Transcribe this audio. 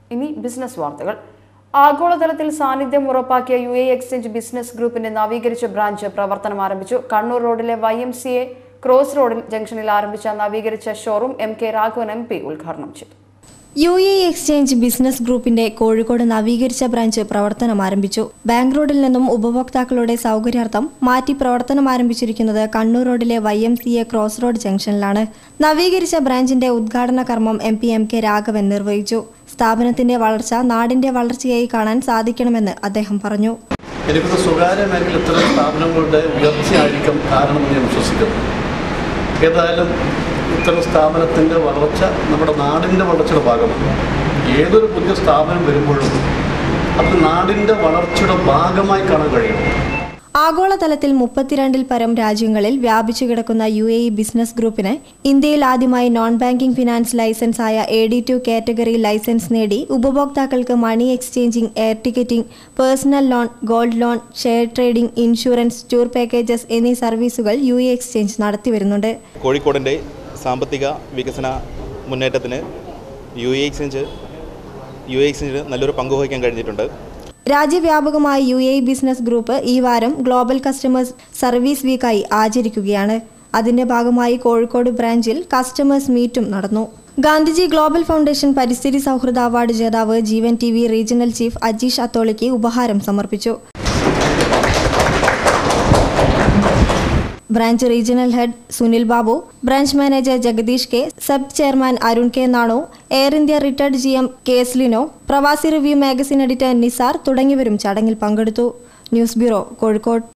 ഇനി ബിസിനസ് വാർത്തകൾ ആഗോളതലത്തിൽ സാന്നിധ്യം ഉറപ്പാക്കിയ യു എ എക്സ്ചേഞ്ച് ബിസിനസ് ഗ്രൂപ്പിന്റെ നവീകരിച്ച ബ്രാഞ്ച് പ്രവർത്തനം ആരംഭിച്ചു കണ്ണൂർ റോഡിലെ Y M C A cross റോഡിൽ ജംഗ്ഷനിൽ ആരംഭിച്ച നവീകരിച്ച showroom M K Raghavan M P ഉദ്ഘാടനം ചെയ്തു യു എ എക്സ്ചേഞ്ച് ബിസിനസ് ഗ്രൂപ്പിന്റെ കോഴിക്കോട് നവീകരിച്ച ബ്രാഞ്ച് പ്രവർത്തനം ആരംഭിച്ചു ബാങ്ക് റോഡിൽ നിന്നും ഉപഭോക്താക്കളുടെ സൗകര്യാർത്ഥം മാറ്റി പ്രവർത്തനം ആരംഭിച്ചിരിക്കുന്നത് കണ്ണൂർ റോഡിലെ Y M C A cross road ജംഗ്ഷനിലാണ് നവീകരിച്ച ബ്രാഞ്ചിന്റെ ഉദ്ഘാടന കർമ്മം M P M K Raghavan നിർവഹിച്ചു സ്ഥാപനത്തിന്റെ വളർച്ച നാടിന്റെ വളർച്ചയായി കാണാൻ സാധിക്കണമെന്ന് അദ്ദേഹം പറഞ്ഞു എനിക്കൊന്ന് സ്വകാര്യ മേഖല ഇത്തരം സ്ഥാപനങ്ങളുടെ ഉയർച്ചയായിരിക്കും കാരണമെന്ന് ഞാൻ വിശ്വസിക്കുന്നു ഏതായാലും ഇത്തരം സ്ഥാപനത്തിൻ്റെ വളർച്ച നമ്മുടെ നാടിൻ്റെ വളർച്ചയുടെ ഭാഗമാണ് ഏതൊരു പുതിയ സ്ഥാപനം വരുമ്പോഴും അത് നാടിൻ്റെ വളർച്ചയുടെ ഭാഗമായി കാണാൻ കഴിയണം ആഗോളതലത്തിൽ മുപ്പത്തിരണ്ടിൽ പരം രാജ്യങ്ങളിൽ വ്യാപിച്ചു കിടക്കുന്ന യു എ ഇ ബിസിനസ് ഗ്രൂപ്പിന് ഇന്ത്യയിൽ ആദ്യമായി നോൺ ബാങ്കിംഗ് ഫിനാൻസ് ലൈസൻസ് ആയ A D two category licence നേടി ഉപഭോക്താക്കൾക്ക് money exchanging air ticketing personal loan gold loan share trading insurance tour packages എന്നീ സർവീസുകൾ യു എ എക്സ്ചേഞ്ച് നടത്തി വരുന്നുണ്ട് കോഴിക്കോടിൻ്റെ സാമ്പത്തിക വികസന മുന്നേറ്റത്തിന് U A exchange U A എക്സ്ചേഞ്ചിന് നല്ലൊരു പങ്ക് വഹിക്കാൻ കഴിഞ്ഞിട്ടുണ്ട് രാജ്യവ്യാപകമായി U A E business group ഈ വാരം ഗ്ലോബൽ കസ്റ്റമേഴ്സ് സർവീസ് വീക്കായി ആചരിക്കുകയാണ് അതിന്റെ ഭാഗമായി കോഴിക്കോട് ബ്രാഞ്ചിൽ കസ്റ്റമേഴ്സ് മീറ്റും നടന്നു ഗാന്ധിജി ഗ്ലോബൽ ഫൗണ്ടേഷൻ പരിസ്ഥിതി സൗഹൃദ അവാർഡ് ജേതാവ് Jeevan T V regional chief Ajeesh അത്തോളിക്ക് ഉപഹാരം സമർപ്പിച്ചു branch regional head Sunil Babu branch manager Jagadeesh K sub chairman Arun K Nanu air India retired G M K S Lino Pravasi review magazine editor Nisar തുടങ്ങിയവരും ചടങ്ങിൽ പങ്കെടുത്തു ന്യൂസ് ബ്യൂറോ കോഴിക്കോട്